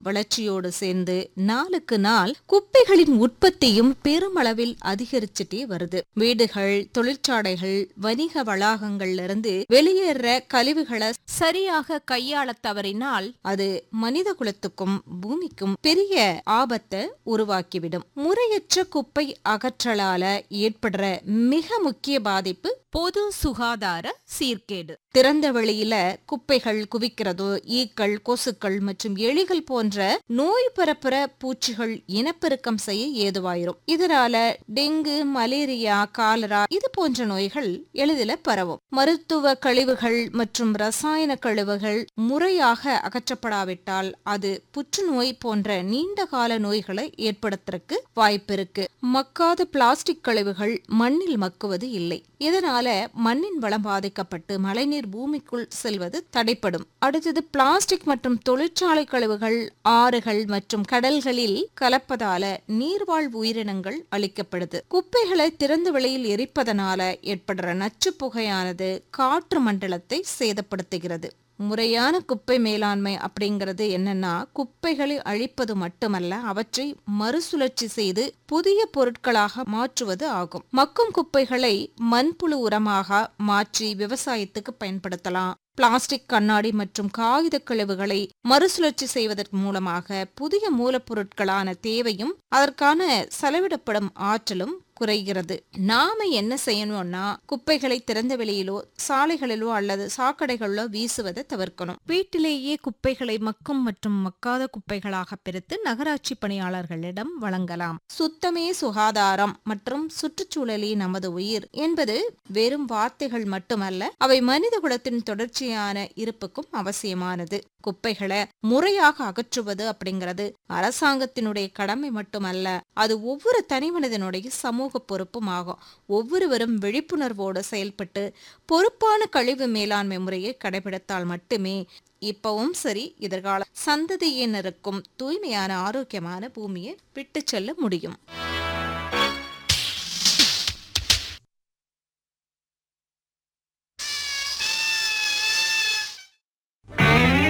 வளர்ச்சியோடு சேர்ந்து நாளுக்கு நாள் குப்பைகளின் உற்பத்தியும் பெருமளவில் அதிகரிச்சுட்டே வருது வீடுகள் தொழிற்சாலைகள் வணிக வளாகங்கள்ல இருந்து வெளியேற கழிவுகளை சரியாக கையாள தவறினால் அது மனித குலத்துக்கும் பூமிக்கும் பெரிய ஆபத்தை உருவாக்கிவிடும் முறையற்ற குப்பை அகற்றலால ஏற்படுற மிக முக்கிய பாதிப்பு பொது சுகாதார சீர்கேடு திறந்த வெளியில குப்பைகள் குவிக்கிறதோ ஈக்கள் கொசுக்கள் மற்றும் எலிகள் போன்ற நோய் பரப்புற பூச்சிகள் இனப்பெருக்கம் செய்ய ஏதுவாயிரும் இதனால டெங்கு மலேரியா காலரா இது போன்ற நோய்கள் எளிதில பரவும் மருத்துவ கழிவுகள் மற்றும் ரசாயன கழிவுகள் முறையாக அகற்றப்படாவிட்டால் அது புற்றுநோய் போன்ற நீண்ட கால நோய்களை ஏற்படுத்துறதுக்கு வாய்ப்பிருக்கு மக்காத பிளாஸ்டிக் கழிவுகள் மண்ணில் மக்குவது இல்லை இதனால மண்ணின் வளம் பாதிக்கப்பட்டு மழைநீர் பூமிக்குள் செல்வது தடைப்படும் அடுத்தது பிளாஸ்டிக் மற்றும் தொழிற்சாலை கழிவுகள் ஆறுகள் மற்றும் கடல்களில் கலப்பதால நீர்வாழ் உயிரினங்கள் அளிக்கப்படுது குப்பைகளை திறந்த வெளியில் எரிப்பதனால ஏற்படுற நச்சு புகையானது காற்று மண்டலத்தை சேதப்படுத்துகிறது முறையான குப்பை மேலாண்மை அப்படிங்கிறது என்னன்னா குப்பைகளை அழிப்பது மட்டுமல்ல அவற்றை மறுசுழற்சி செய்து புதிய பொருட்களாக மாற்றுவது ஆகும் மக்கும் குப்பைகளை மண்புழு உரமாக மாற்றி விவசாயத்துக்கு பயன்படுத்தலாம் பிளாஸ்டிக் கண்ணாடி மற்றும் காகித கழிவுகளை மறுசுழற்சி செய்வதன் மூலமாக புதிய மூலப்பொருட்களான தேவையும் அதற்கான செலவிடப்படும் ஆற்றலும் குறைகிறது நாம என்ன செய்யணும்னா குப்பைகளை திறந்த வெளியிலோ சாலைகளிலோ அல்லது சாக்கடைகளிலோ வீசுவதை தவிர்க்கணும் வீட்டிலேயே குப்பைகளை மக்கும் மற்றும் மக்காத குப்பைகளாக பிரித்து நகராட்சி பணியாளர்களிடம் வழங்கலாம் சுத்தமே சுகாதாரம் மற்றும் சுற்றுச்சூழலே நமது உயிர் என்பது வெறும் வார்த்தைகள் மட்டுமல்ல அவை மனித குலத்தின் தொடர்ச்சியான இருப்புக்கும் அவசியமானது குப்பைகளை முறையாக அகற்றுவது அப்படிங்கிறது அரசாங்கத்தினுடைய கடமை மட்டுமல்ல அது ஒவ்வொரு தனிமனிதனுடைய சமூக பொறுப்பும் ஆகும் ஒவ்வொருவரும் விழிப்புணர்வோடு செயல்பட்டு பொறுப்பான கழிவு மேலாண்மை முறையை கடைபிடித்தால் மட்டுமே இப்பவும் சரி எதிர்கால சந்ததியினருக்கும் தூய்மையான ஆரோக்கியமான பூமியை விட்டு செல்ல முடியும்